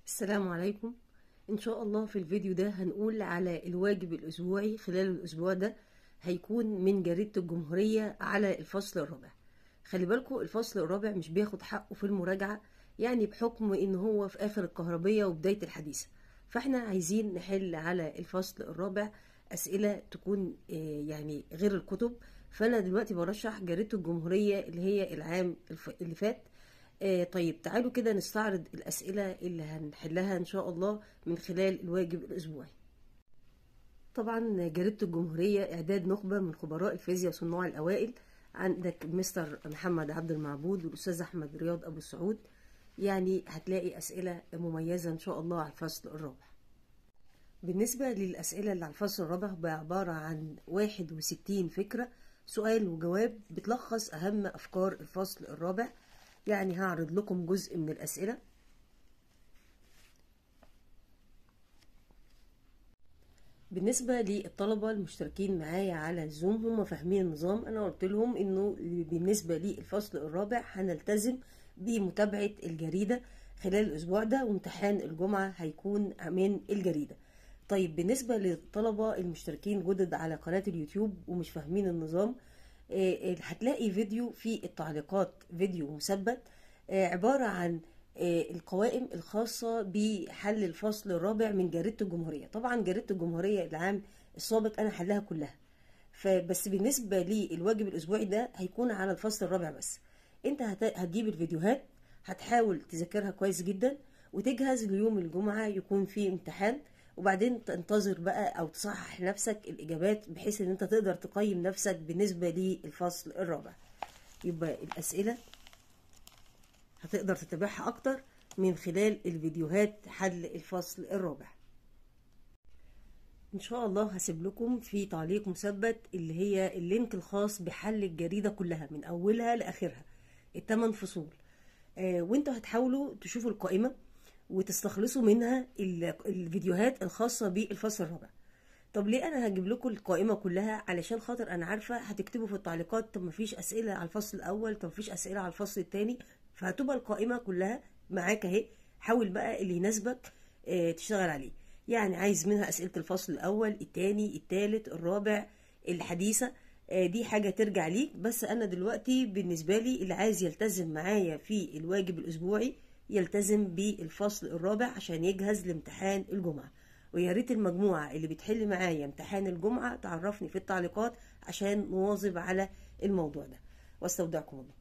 السلام عليكم ان شاء الله في الفيديو ده هنقول على الواجب الاسبوعي خلال الاسبوع ده هيكون من جريدة الجمهورية على الفصل الرابع خلي بالكم الفصل الرابع مش بياخد حقه في المراجعة يعني بحكم ان هو في اخر الكهربية وبداية الحديثة فاحنا عايزين نحل على الفصل الرابع اسئلة تكون يعني غير الكتب فانا دلوقتي برشح جريدة الجمهورية اللي هي العام اللي فات آه طيب تعالوا كده نستعرض الأسئلة اللي هنحلها إن شاء الله من خلال الواجب الأسبوعي طبعا جريدة الجمهورية إعداد نخبة من خبراء الفيزياء وصناع الأوائل عندك مستر محمد عبد المعبود والأستاذ أحمد رياض أبو السعود يعني هتلاقي أسئلة مميزة إن شاء الله على الفصل الرابع بالنسبة للأسئلة اللي على الفصل الرابع بعبارة عن 61 فكرة سؤال وجواب بتلخص أهم أفكار الفصل الرابع يعني هعرض لكم جزء من الأسئلة بالنسبة للطلبة المشتركين معايا على الزوم هم فاهمين النظام أنا قلت لهم إنه بالنسبة للفصل الرابع هنلتزم بمتابعة الجريدة خلال الأسبوع ده وامتحان الجمعة هيكون من الجريدة طيب بالنسبة للطلبة المشتركين جدد على قناة اليوتيوب ومش فاهمين النظام هتلاقي فيديو في التعليقات فيديو مثبت عبارة عن القوائم الخاصة بحل الفصل الرابع من جريدة الجمهورية طبعا جريدة الجمهورية العام السابق أنا حلها كلها فبس بالنسبة للواجب الأسبوعي ده هيكون على الفصل الرابع بس انت هتجيب الفيديوهات هتحاول تذاكرها كويس جدا وتجهز ليوم الجمعة يكون فيه امتحان وبعدين تنتظر بقى او تصحح نفسك الاجابات بحيث ان انت تقدر تقيم نفسك بالنسبه للفصل الرابع يبقى الاسئله هتقدر تتابعها اكتر من خلال الفيديوهات حل الفصل الرابع ان شاء الله هسيب لكم في تعليق مثبت اللي هي اللينك الخاص بحل الجريده كلها من اولها لاخرها الثمان فصول آه وانتوا هتحاولوا تشوفوا القائمه وتستخلصوا منها الفيديوهات الخاصة بالفصل الرابع طب ليه انا هجيب لكم القائمة كلها علشان خاطر انا عارفة هتكتبوا في التعليقات طب مفيش اسئلة على الفصل الاول طب مفيش اسئلة على الفصل الثاني فهتبقى القائمة كلها معاك اهي حاول بقى اللي يناسبك اه تشتغل عليه يعني عايز منها اسئلة الفصل الاول الثاني الثالث الرابع الحديثة اه دي حاجة ترجع ليك بس انا دلوقتي بالنسبة لي اللي عايز يلتزم معايا في الواجب الاسبوعي يلتزم بالفصل الرابع عشان يجهز لامتحان الجمعة ويا ريت المجموعة اللي بتحل معايا امتحان الجمعة تعرفني في التعليقات عشان نواظب على الموضوع ده واستودعكم الله